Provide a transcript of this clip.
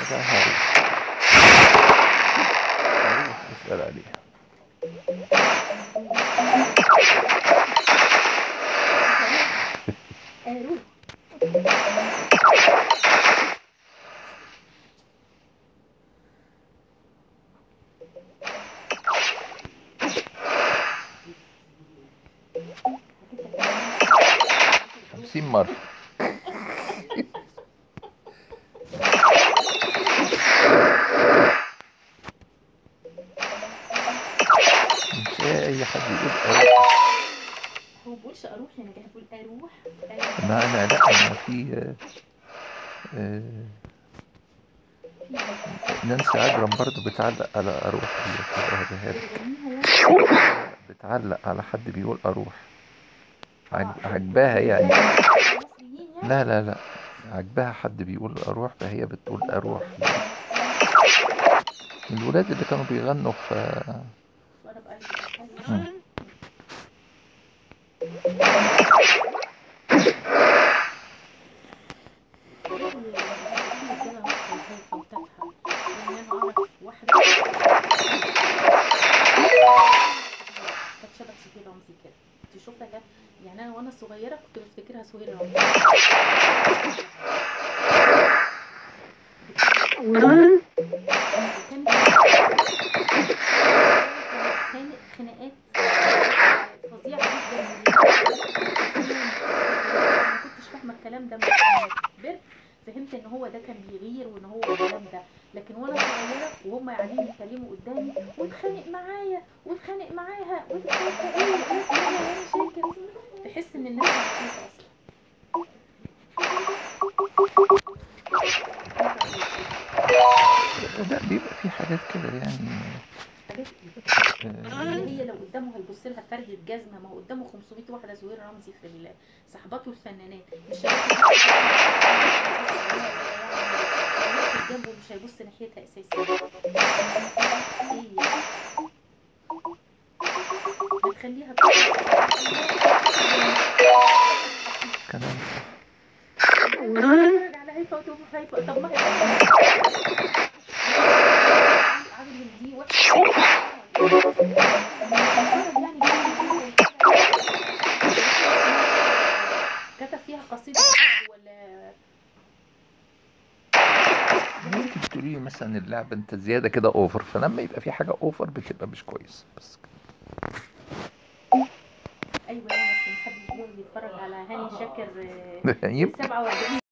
بقى هروح هروح اسال عليها اروح خمسين مرة مش اي حد يقول اروح هو بقولش اروح يعني جاي بقول اروح اروح ما انا لا انا في آه، آه، نانسي عجرم برضو بتعلق على اروح اللي بتقراها لي بتغنيها يعني بتعلق على حد بيقول اروح عج- عجباها يعني مصريين يعني لا لا لا عجبها حد بيقول اروح فهي بتقول اروح الولاد اللي كانوا بيغنوا في وانا بقى مم. كانت شبه سهير رمزي كده كنت شوفها كده يعني انا وانا صغيره كنت بفتكرها سهير رمزي وكانت كانت خناقات فظيعه جدا ما كنتش فاهمه الكلام ده من لما كبرت فهمت ان هو ده كان بيغير وان هو الكلام ده لكن وانا صغيره وهم قاعدين يتكلموا قدامي واتخانق معايا واتخانق معاها واتخانق ايه واتخانق يا شاكر تحس ان الناس مبسوطه اصلا لا بيبقى في حاجات كده يعني حاجات آه، اللي هي لو قدامه هيبص لها فردة جزمة ما هو قدامه 500 واحدة زهير رمزي في ال- صحباته الفنانات مش هيبص جنبه مش هيبص ناحيتها اساسا ايه ما تخليها كلام تتفرج على هيفا وتقوم هيفا طب ما هي عامل دي وحشة كتب فيها قصيدة ولا انت بتقولي لي مثلا اللعبه انت زياده كده اوفر فلما يبقى في حاجه اوفر بتبقى مش كويس بس كده. ايوه انا كان حد يقول يتفرج على هاني شاكر آه، يمكن 47